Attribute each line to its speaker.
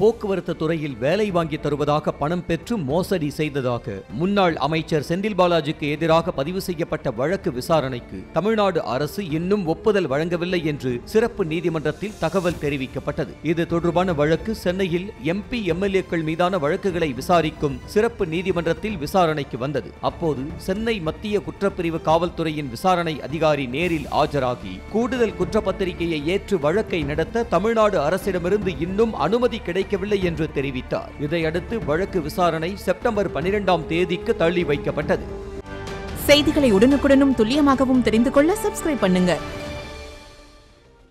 Speaker 1: போக்குவரத்து துறையில் வேலை வாங்கி தருவதாக பணம் பெற்று மோசடி செய்ததாக முன்னாள் அமைச்சர் செந்தில் பாலாஜிக்கு எதிராக பதிவு செய்யப்பட்ட வழக்கு விசாரணைக்கு தமிழ்நாடு அரசு இன்னும் ஒப்புதல் வழங்கவில்லை என்று சிறப்பு நீதிமன்றத்தில் தகவல் தெரிவிக்கப்பட்டது இது தொடர்பான வழக்கு சென்னையில் எம்பி எம்எல்ஏக்கள் மீதான வழக்குகளை விசாரிக்கும் சிறப்பு நீதிமன்றத்தில் விசாரணைக்கு வந்தது அப்போது சென்னை மத்திய குற்றப்பிரிவு காவல்துறையின் விசாரணை அதிகாரி நேரில் ஆஜராகி கூடுதல் குற்றப்பத்திரிகையை ஏற்று வழக்கை நடத்த தமிழ்நாடு அரசிடமிருந்து இன்னும் அனுமதி கிடைக்கவில்லை என்று தெரிவித்தார் இதையடுத்து வழக்கு விசாரணை செப்டம்பர் பனிரெண்டாம் தேதிக்கு தள்ளி வைக்கப்பட்டது
Speaker 2: செய்திகளை உடனுக்குடனும் துல்லியமாகவும் தெரிந்து கொள்ள சப்ஸ்கிரைப் பண்ணுங்க